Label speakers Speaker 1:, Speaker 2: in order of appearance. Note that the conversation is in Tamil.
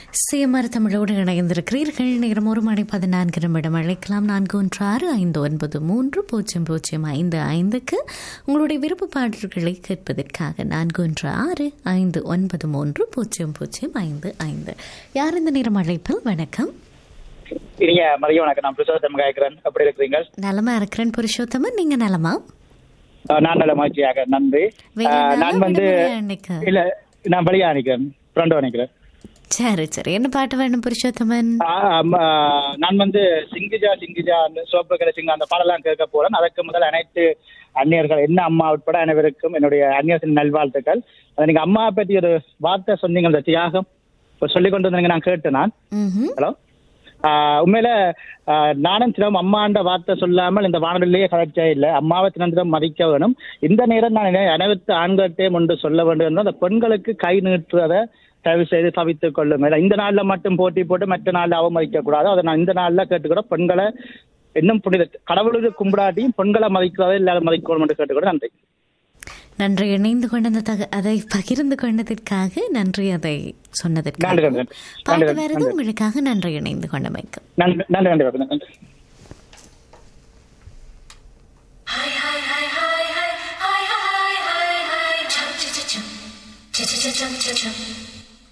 Speaker 1: சிஎம்ஆர் தமிழோடு இணைந்திருக்கிறீர்கள் நேரம் ஒரு மணி பதினான்கு நிமிடம் அழைக்கலாம் நான்கு ஒன்று ஆறு ஐந்து ஒன்பது மூன்று பூஜ்ஜியம் பூஜ்ஜியம் ஐந்து ஐந்துக்கு உங்களுடைய விருப்ப பாடல்களை கேட்பதற்காக நான்கு ஒன்று ஆறு ஐந்து ஒன்பது மூன்று பூஜ்ஜியம் பூஜ்ஜியம் ஐந்து ஐந்து யார் இந்த நேரம் அழைப்பில் வணக்கம்
Speaker 2: இனிய மதிய வணக்கம் நான் புருஷோத்தம் காய்க்கிறேன் எப்படி இருக்கிறீங்க
Speaker 1: நலமா இருக்கிறேன் புருஷோத்தமன் நீங்க நலமா
Speaker 2: அஹ் நான் நல்ல மகிழ்ச்சியாக நன்றி
Speaker 1: வேற
Speaker 2: அஹ்
Speaker 1: நாளா
Speaker 2: நான் வந்து
Speaker 1: விடுமுறையா இன்னைக்கு?
Speaker 2: இல்ல நான் பலியா நிக்கிறேன் ஃப்ரெண்டோ நிக்கிறேன்
Speaker 1: சரி சரி என்ன பாட்டு வேணும் புருஷோத்தமன்
Speaker 2: அஹ் ஆம், அஹ் நான் வந்து சிங்கிஜா சிங்கிஜா அந்த சோப்பு கடை சிங்க அந்த பாடலாம் கேட்க போறேன் அதற்கு முதல் அனைத்து அந்நியர்கள் என்ன அம்மா உட்பட அனைவருக்கும் என்னுடைய அந்நியர்களின் நல்வாழ்த்துக்கள் அது நீங்க அம்மா பத்தி ஒரு வார்த்தை சொன்னீங்க அந்த தியாகம் இப்ப சொல்லிக் கொண்டு வந்தீங்க நான் கேட்டேன் நான்
Speaker 1: ம்ஹும்.
Speaker 2: ஹலோ ஆஹ் உண்மையில ஆஹ் நானும் தினம் அம்மாண்ட வார்த்தை சொல்லாமல் இந்த வானொலியிலேயே கலைச்சே இல்லை அம்மாவை தினம் மதிக்க வேணும் இந்த நேரம் நான் என்ன- அனைத்து ஆண்கள்கிட்டையும் ஒன்று சொல்ல வேண்டும் என்றால் அந்த பெண்களுக்கு கை நீட்டுறதை தயவு செய்து தவித்துக் கொள்ளுங்கள் இந்த நாள்ல மட்டும் போட்டி போட்டு மற்ற நாள்ல அவமதிக்க கூடாது அதை நான் இந்த நாள்ல கேட்டுக்கிறோம் பெண்களை இன்னும் புனித கடவுளுக்கு கும்பிடாட்டியும் பெண்களை மதிக்கிறதை இல்லாத மதிக்கணும் என்று கேட்டுக்கிறோம் நன்றி
Speaker 1: நன்றி இணைந்து கொண்ட அந்த தக அதை பகிர்ந்து கொண்டதற்காக நன்றி அதை சொன்னதற்காக
Speaker 2: நன்றி, நன்றி.
Speaker 1: பாட்டு
Speaker 2: நன்றி,
Speaker 1: வேறது
Speaker 2: நன்றி.
Speaker 1: உங்களுக்காக நன்றி இணைந்து கொண்டமைக்கு
Speaker 2: நன்றி நன்றி நன்றி நன்றி நன்றி
Speaker 3: Hi hi hi hi hi hi hi hi hi chum chum chum chum chum chum chum chum